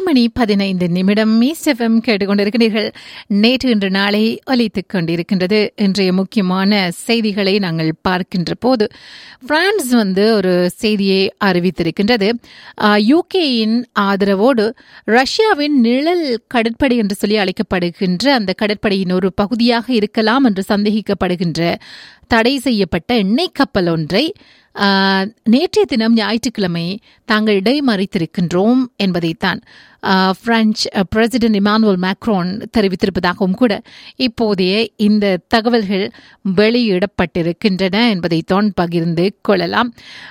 மணி பதினைந்து நிமிடம் மீஸ்எஃப்எம் கேட்டுக்கொண்டிருக்கிறீர்கள் நேற்று இன்று நாளை ஒலித்துக் கொண்டிருக்கின்றது இன்றைய முக்கியமான செய்திகளை நாங்கள் பார்க்கின்ற போது பிரான்ஸ் வந்து ஒரு செய்தியை அறிவித்திருக்கின்றது யூகேயின் ஆதரவோடு ரஷ்யாவின் நிழல் கடற்படை என்று சொல்லி அழைக்கப்படுகின்ற அந்த கடற்படையின் ஒரு பகுதியாக இருக்கலாம் என்று சந்தேகிக்கப்படுகின்ற தடை செய்யப்பட்ட எண்ணெய் கப்பல் ஒன்றை நேற்றைய தினம் ஞாயிற்றுக்கிழமை தாங்கள் இடைமறித்திருக்கின்றோம் என்பதைத்தான் பிரெஞ்சு பிரசிடென்ட் இமானுவல் மேக்ரோன் தெரிவித்திருப்பதாகவும் கூட இப்போதைய இந்த தகவல்கள் வெளியிடப்பட்டிருக்கின்றன என்பதைத்தான் பகிர்ந்து கொள்ளலாம்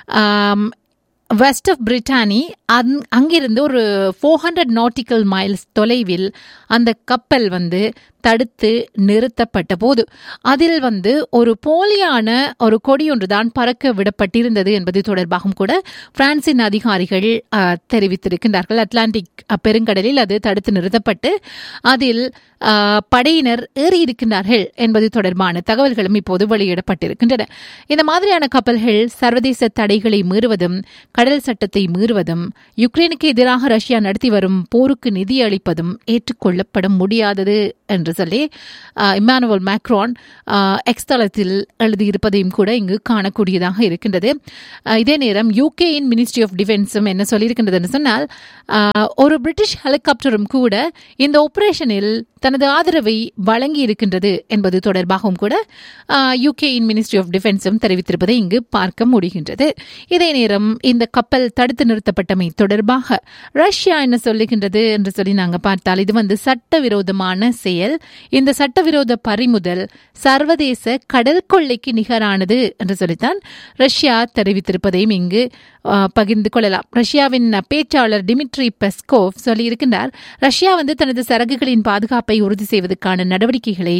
வெஸ்ட் ஆஃப் பிரிட்டானி அங் அங்கிருந்து ஒரு ஃபோர் ஹண்ட்ரட் நாட்டிக்கல் மைல்ஸ் தொலைவில் அந்த கப்பல் வந்து தடுத்து நிறுத்தப்பட்ட போது அதில் வந்து ஒரு போலியான ஒரு கொடி ஒன்றுதான் பறக்க விடப்பட்டிருந்தது என்பது தொடர்பாகவும் கூட பிரான்சின் அதிகாரிகள் தெரிவித்திருக்கின்றார்கள் அட்லாண்டிக் பெருங்கடலில் அது தடுத்து நிறுத்தப்பட்டு அதில் படையினர் ஏறியிருக்கின்றார்கள் என்பது தொடர்பான தகவல்களும் இப்போது வெளியிடப்பட்டிருக்கின்றன இந்த மாதிரியான கப்பல்கள் சர்வதேச தடைகளை மீறுவதும் கடல் சட்டத்தை மீறுவதும் யுக்ரைனுக்கு எதிராக ரஷ்யா நடத்தி வரும் போருக்கு நிதி அளிப்பதும் ஏற்றுக்கொள்ளப்பட முடியாதது என்று சொல்லி இமானுவல் மேக்ரான் எக்ஸ் தளத்தில் எழுதியிருப்பதையும் கூட இங்கு காணக்கூடியதாக இருக்கின்றது இதே நேரம் யூகேயின் மினிஸ்ட்ரி ஆஃப் டிஃபென்ஸும் என்ன சொல்லியிருக்கின்றது சொன்னால் ஒரு பிரிட்டிஷ் ஹெலிகாப்டரும் கூட இந்த ஆபரேஷனில் தனது ஆதரவை வழங்கி இருக்கின்றது என்பது தொடர்பாகவும் கூட யூகேயின் மினிஸ்ட்ரி ஆஃப் டிஃபென்ஸும் தெரிவித்திருப்பதை இங்கு பார்க்க முடிகின்றது இதே நேரம் இந்த கப்பல் தடுத்து நிறுத்தப்பட்டமை தொடர்பாக ரஷ்யா என்ன சொல்லுகின்றது என்று சொல்லி நாங்கள் பார்த்தால் இது வந்து சட்டவிரோதமான செயல் இந்த சட்டவிரோத பறிமுதல் சர்வதேச கடல் கொள்ளைக்கு நிகரானது என்று சொல்லித்தான் ரஷ்யா தெரிவித்திருப்பதையும் இங்கு பகிர்ந்து கொள்ளலாம் ரஷ்யாவின் பேச்சாளர் டிமிட்ரி பெஸ்கோவ் சொல்லியிருக்கின்றார் ரஷ்யா வந்து தனது சரக்குகளின் பாதுகாப்பை உறுதி செய்வதற்கான நடவடிக்கைகளை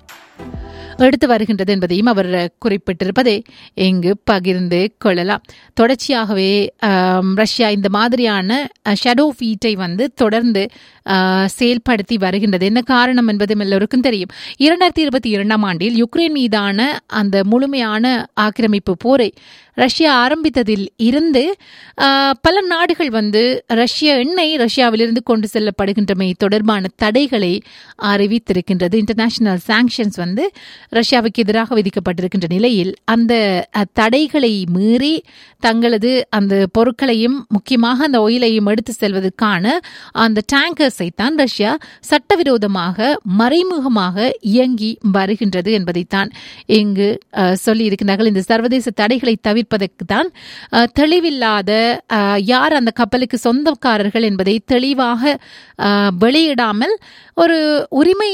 எடுத்து வருகின்றது என்பதையும் அவர் குறிப்பிட்டிருப்பதை இங்கு பகிர்ந்து கொள்ளலாம் தொடர்ச்சியாகவே ரஷ்யா இந்த மாதிரியான ஷடோ ஃபீட்டை வந்து தொடர்ந்து செயல்படுத்தி வருகின்றது என்ன காரணம் என்பதும் எல்லோருக்கும் தெரியும் இரண்டாயிரத்தி இருபத்தி இரண்டாம் ஆண்டில் யுக்ரைன் மீதான அந்த முழுமையான ஆக்கிரமிப்பு போரை ரஷ்யா ஆரம்பித்ததில் இருந்து பல நாடுகள் வந்து ரஷ்ய எண்ணெய் ரஷ்யாவிலிருந்து கொண்டு செல்லப்படுகின்றமை தொடர்பான தடைகளை அறிவித்திருக்கின்றது இன்டர்நேஷனல் சாங்ஷன்ஸ் வந்து ரஷ்யாவுக்கு எதிராக விதிக்கப்பட்டிருக்கின்ற நிலையில் அந்த தடைகளை மீறி தங்களது அந்த பொருட்களையும் முக்கியமாக அந்த ஒயிலையும் எடுத்து செல்வதற்கான அந்த டேங்கர்ஸை தான் ரஷ்யா சட்டவிரோதமாக மறைமுகமாக இயங்கி வருகின்றது என்பதைத்தான் இங்கு சொல்லியிருக்கிறார்கள் இந்த சர்வதேச தடைகளை தவிர்ப்பதற்கு தான் தெளிவில்லாத யார் அந்த கப்பலுக்கு சொந்தக்காரர்கள் என்பதை தெளிவாக வெளியிடாமல் ஒரு உரிமை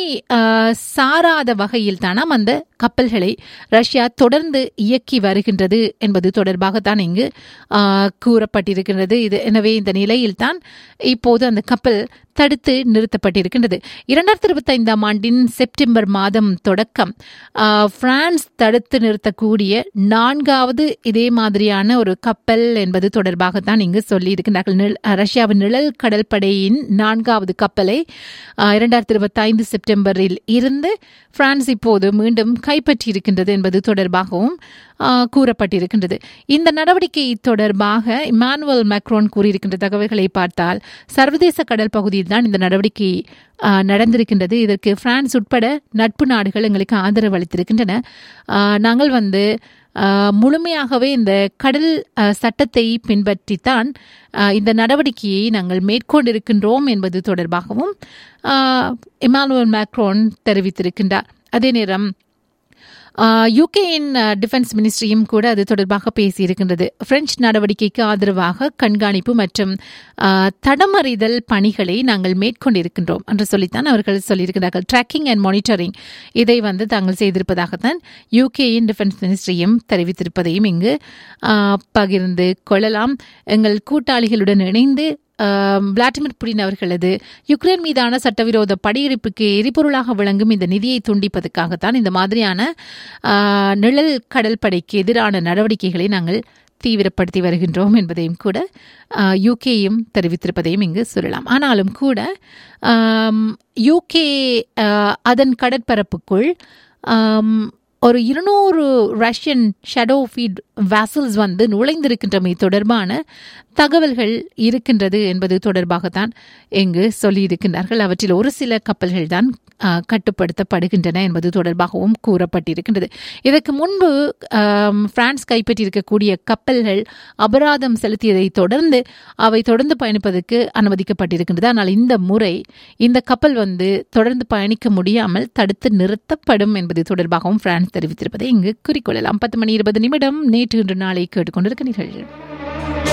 சாராத வகையில் தானாம் அந்த கப்பல்களை ரஷ்யா தொடர்ந்து இயக்கி வருகின்றது என்பது தொடர்பாகத்தான் இங்கு கூறப்பட்டிருக்கின்றது இது எனவே இந்த நிலையில்தான் இப்போது அந்த கப்பல் தடுத்து நிறுத்தப்பட்டிருக்கின்றது இரண்டாயிரத்தி இருபத்தி ஐந்தாம் ஆண்டின் செப்டம்பர் மாதம் தொடக்கம் பிரான்ஸ் தடுத்து நிறுத்தக்கூடிய நான்காவது இதே மாதிரியான ஒரு கப்பல் என்பது தொடர்பாகத்தான் இங்கு சொல்லியிருக்கிறார்கள் ரஷ்யாவின் நிழல் கடற்படையின் நான்காவது கப்பலை இரண்டாயிரத்தி இருபத்தி ஐந்து செப்டம்பரில் இருந்து பிரான்ஸ் இப்போது மீண்டும் கைப்பற்றியிருக்கின்றது என்பது தொடர்பாகவும் கூறப்பட்டிருக்கின்றது இந்த நடவடிக்கை தொடர்பாக இமானுவல் மேக்ரோன் கூறியிருக்கின்ற தகவல்களை பார்த்தால் சர்வதேச கடல் பகுதியில் தான் இந்த நடவடிக்கை நடந்திருக்கின்றது இதற்கு பிரான்ஸ் உட்பட நட்பு நாடுகள் எங்களுக்கு ஆதரவு அளித்திருக்கின்றன நாங்கள் வந்து முழுமையாகவே இந்த கடல் சட்டத்தை பின்பற்றித்தான் இந்த நடவடிக்கையை நாங்கள் மேற்கொண்டிருக்கின்றோம் என்பது தொடர்பாகவும் இமானுவல் மேக்ரோன் தெரிவித்திருக்கின்றார் அதே நேரம் யூகேயின் டிஃபென்ஸ் மினிஸ்ட்ரியும் கூட அது தொடர்பாக பேசியிருக்கின்றது பிரெஞ்சு நடவடிக்கைக்கு ஆதரவாக கண்காணிப்பு மற்றும் தடமறிதல் பணிகளை நாங்கள் மேற்கொண்டிருக்கின்றோம் என்று சொல்லித்தான் அவர்கள் சொல்லியிருக்கிறார்கள் ட்ராக்கிங் அண்ட் மானிட்டரிங் இதை வந்து தாங்கள் செய்திருப்பதாகத்தான் யூகேயின் டிஃபென்ஸ் மினிஸ்ட்ரியும் தெரிவித்திருப்பதையும் இங்கு பகிர்ந்து கொள்ளலாம் எங்கள் கூட்டாளிகளுடன் இணைந்து விளாடிமிர் புடின் அவர்களது யுக்ரைன் மீதான சட்டவிரோத படையெடுப்புக்கு எரிபொருளாக விளங்கும் இந்த நிதியை துண்டிப்பதற்காகத்தான் இந்த மாதிரியான நிழல் கடல் படைக்கு எதிரான நடவடிக்கைகளை நாங்கள் தீவிரப்படுத்தி வருகின்றோம் என்பதையும் கூட யூகேயும் தெரிவித்திருப்பதையும் இங்கு சொல்லலாம் ஆனாலும் கூட யூகே அதன் கடற்பரப்புக்குள் ஒரு இருநூறு ரஷ்யன் ஷடோ ஃபீட் வேசல்ஸ் வந்து நுழைந்திருக்கின்றமை தொடர்பான தகவல்கள் இருக்கின்றது என்பது தொடர்பாகத்தான் இங்கு சொல்லியிருக்கின்றார்கள் அவற்றில் ஒரு சில கப்பல்கள் தான் ஆஹ், கட்டுப்படுத்தப்படுகின்றன என்பது தொடர்பாகவும் கூறப்பட்டிருக்கின்றது இதற்கு முன்பு ஆம், பிரான்ஸ் கைப்பற்றியிருக்கக்கூடிய கப்பல்கள் அபராதம் செலுத்தியதை தொடர்ந்து அவை தொடர்ந்து பயணிப்பதற்கு அனுமதிக்கப்பட்டிருக்கின்றது ஆனால் இந்த முறை இந்த கப்பல் வந்து தொடர்ந்து பயணிக்க முடியாமல் தடுத்து நிறுத்தப்படும் என்பது தொடர்பாகவும் பிரான்ஸ் தெரிவித்திருப்பதை இங்கு குறிக்கொள்ளலாம் பத்து மணி இருபது நிமிடம் நேற்று இன்று நாளை கேட்டுக்கொண்டிருக்கிறீர்கள்